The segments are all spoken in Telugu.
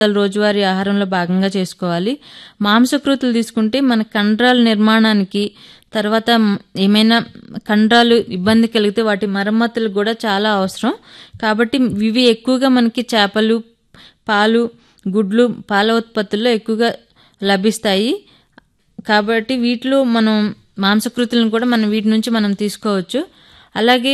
రోజువారీ ఆహారంలో భాగంగా చేసుకోవాలి మాంసకృతులు తీసుకుంటే మన కండరాల నిర్మాణానికి తర్వాత మ్, ఏమైనా కండరాలు ఇబ్బంది కలిగితే వాటి మరమ్మతులు కూడా చాలా అవసరం కాబట్టి ఇవి ఎక్కువగా మనకి చేపలు పాలు గుడ్లు పాల ఉత్పత్తుల్లో ఎక్కువగా లభిస్తాయి కాబట్టి వీటిలో మనం మాంసకృతులను కూడా మనం వీటి నుంచి మనం తీసుకోవచ్చు అలాగే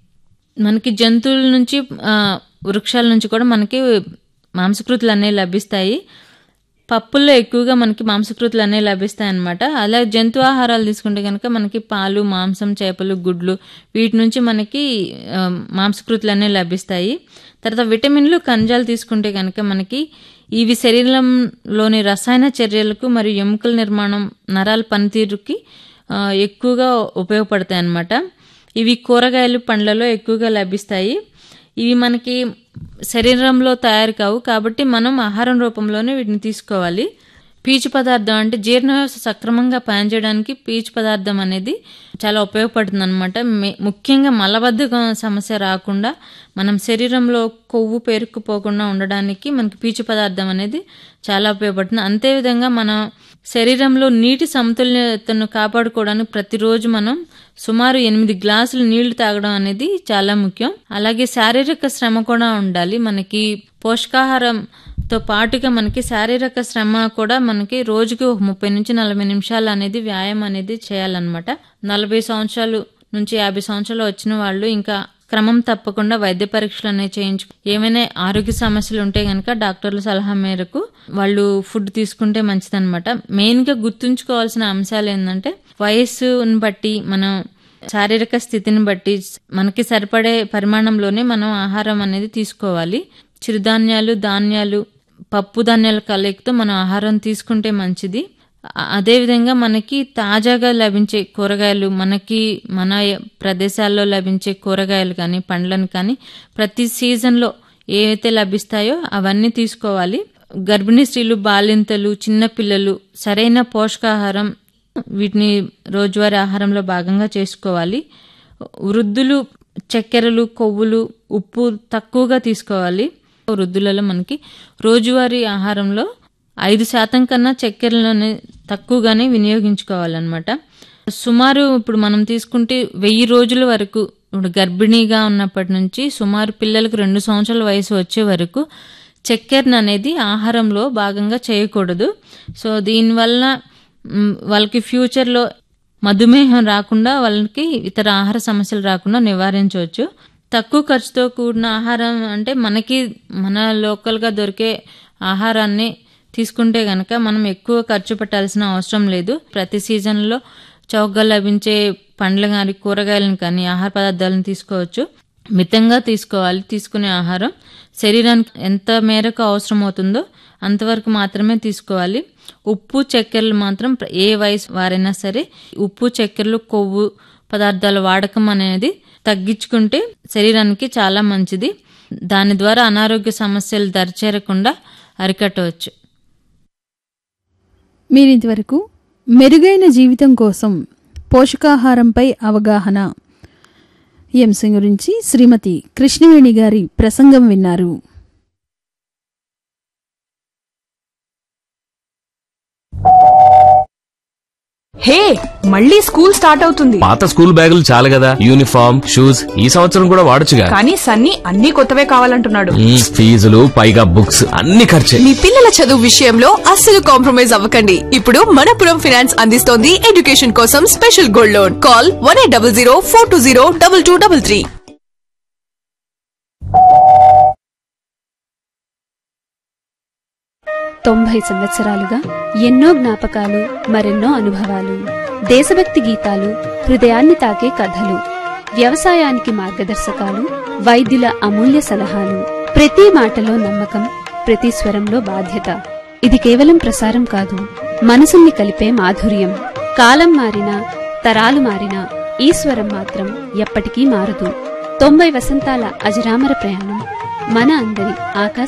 మనకి జంతువుల నుంచి ఆ, వృక్షాల నుంచి కూడా మనకి మాంసకృతులు అనేవి లభిస్తాయి పప్పుల్లో ఎక్కువగా మనకి మాంసకృతులు అనేవి లభిస్తాయి అన్నమాట అలా జంతు ఆహారాలు తీసుకుంటే కనుక మనకి పాలు మాంసం చేపలు గుడ్లు వీటి నుంచి మనకి ఆ, మాంసకృతులు అనేవి లభిస్తాయి తర్వాత విటమిన్లు ఖనిజాలు తీసుకుంటే కనుక మనకి ఇవి శరీరంలోని రసాయన చర్యలకు మరియు ఎముకల నిర్మాణం నరాల పనితీరుకి ఆ, ఎక్కువగా ఉపయోగపడతాయి అన్నమాట ఇవి కూరగాయలు పండ్లలో ఎక్కువగా లభిస్తాయి ఇవి మనకి శరీరంలో తయారు కావు కాబట్టి మనం ఆహారం రూపంలోనే వీటిని తీసుకోవాలి పీచు పదార్థం అంటే జీర్ణ వ్యవస్థ సక్రమంగా పనిచేయడానికి పీచు పదార్థం అనేది చాలా ఉపయోగపడుతుంది అనమాట ముఖ్యంగా మలబద్ధకం సమస్య రాకుండా మనం శరీరంలో కొవ్వు పేరుకుపోకుండా ఉండడానికి మనకి పీచు పదార్థం అనేది చాలా ఉపయోగపడుతుంది అంతేవిధంగా మన శరీరంలో నీటి సమతుల్యతను కాపాడుకోవడానికి ప్రతిరోజు మనం సుమారు ఎనిమిది గ్లాసులు నీళ్లు తాగడం అనేది చాలా ముఖ్యం అలాగే శారీరక శ్రమ కూడా ఉండాలి మనకి పోషకాహారంతో పాటుగా మనకి శారీరక శ్రమ కూడా మనకి రోజుకి ఒక ముప్పై నుంచి నలభై నిమిషాలు అనేది వ్యాయామం అనేది చేయాలన్నమాట నలభై సంవత్సరాలు నుంచి యాభై సంవత్సరాలు వచ్చిన వాళ్ళు ఇంకా క్రమం తప్పకుండా వైద్య పరీక్షలు అనేవి చేయించు ఏమైనా ఆరోగ్య సమస్యలు ఉంటే గనక డాక్టర్ల సలహా మేరకు వాళ్ళు ఫుడ్ తీసుకుంటే మంచిదన్నమాట మెయిన్ గా గుర్తుంచుకోవాల్సిన అంశాలు ఏంటంటే వయస్సుని బట్టి మనం శారీరక స్థితిని బట్టి మనకి సరిపడే పరిమాణంలోనే మనం ఆహారం అనేది తీసుకోవాలి చిరుధాన్యాలు ధాన్యాలు పప్పు ధాన్యాల కలయికతో మనం ఆహారం తీసుకుంటే మంచిది అ- అదేవిధంగా మనకి తాజాగా లభించే కూరగాయలు మనకి మన ప్రదేశాల్లో లభించే కూరగాయలు కానీ పండ్లను కానీ ప్రతి సీజన్లో ఏవైతే లభిస్తాయో అవన్నీ తీసుకోవాలి గర్భిణీ స్త్రీలు బాలింతలు చిన్నపిల్లలు సరైన పోషకాహారం వీటిని రోజువారీ ఆహారంలో భాగంగా చేసుకోవాలి వృద్ధులు చక్కెరలు కొవ్వులు ఉప్పు తక్కువగా తీసుకోవాలి వృద్ధులలో మనకి రోజువారీ ఆహారంలో ఐదు శాతం కన్నా చక్కెరలని తక్కువగానే వినియోగించుకోవాలన్నమాట సుమారు ఇప్పుడు మనం తీసుకుంటే వెయ్యి రోజుల వరకు ఇప్పుడు గర్భిణీగా ఉన్నప్పటి నుంచి సుమారు పిల్లలకు రెండు సంవత్సరాల వయసు వచ్చే వరకు చక్కెరను అనేది ఆహారంలో భాగంగా చేయకూడదు సో దీనివల్ల మ్, వాళ్ళకి ఫ్యూచర్లో మధుమేహం రాకుండా వాళ్ళకి ఇతర ఆహార సమస్యలు రాకుండా నివారించవచ్చు తక్కువ ఖర్చుతో కూడిన ఆహారం అంటే మనకి మన లోకల్గా దొరికే ఆహారాన్ని తీసుకుంటే గనక మనం ఎక్కువ ఖర్చు పెట్టాల్సిన అవసరం లేదు ప్రతి సీజన్లో చౌకగా లభించే పండ్లు కానీ కూరగాయలను కానీ ఆహార పదార్థాలను తీసుకోవచ్చు మితంగా తీసుకోవాలి తీసుకునే ఆహారం శరీరానికి ఎంత మేరకు అవసరం అవుతుందో అంతవరకు మాత్రమే తీసుకోవాలి ఉప్పు చక్కెరలు మాత్రం ప్ర- ఏ వయసు వారైనా సరే ఉప్పు చక్కెరలు కొవ్వు పదార్థాల వాడకం అనేది తగ్గించుకుంటే శరీరానికి చాలా మంచిది దాని ద్వారా అనారోగ్య సమస్యలు దరిచేరకుండా అరికట్టవచ్చు మీరింతవరకు మెరుగైన జీవితం కోసం పోషకాహారంపై అవగాహన ఈ అంశం గురించి శ్రీమతి కృష్ణవేణి గారి ప్రసంగం విన్నారు హే మళ్ళీ స్కూల్ స్టార్ట్ అవుతుంది పాత స్కూల్ బ్యాగులు చాలు కదా యూనిఫామ్ షూస్ ఈ సంవత్సరం కూడా వాడొచ్చుగా కానీ సన్నీ అన్ని కొత్తవే కావాలంటున్నాడు మ్మ్, ఫీజులు పైగా బుక్స్ అన్ని ఖర్చే మీ పిల్లల చదువు విషయంలో అస్సలు కాంప్రమైజ్ అవ్వకండి ఇప్పుడు మనపురం ఫైనాన్స్ అందిస్తోంది ఎడ్యుకేషన్ కోసం special gold loan call one eight double zero four two zero double two double three తొంభై సంవత్సరాలుగా ఎన్నో జ్ఞాపకాలు మరెన్నో అనుభవాలు దేశభక్తి గీతాలు హృదయాన్ని తాకే కథలు వ్యవసాయానికి మార్గదర్శకాలు వైద్యుల అమూల్య సలహాలు ప్రతి మాటలో నమ్మకం ప్రతి స్వరంలో బాధ్యత ఇది కేవలం ప్రసారం కాదు మనసుల్ని కలిపే మాధుర్యం కాలం మారినా తరాలు మారినా ఈ స్వరం మాత్రం ఎప్పటికీ మారదు తొంభై వసంతాల అజరామర ప్రయాణం మన అందరి ఆకాశ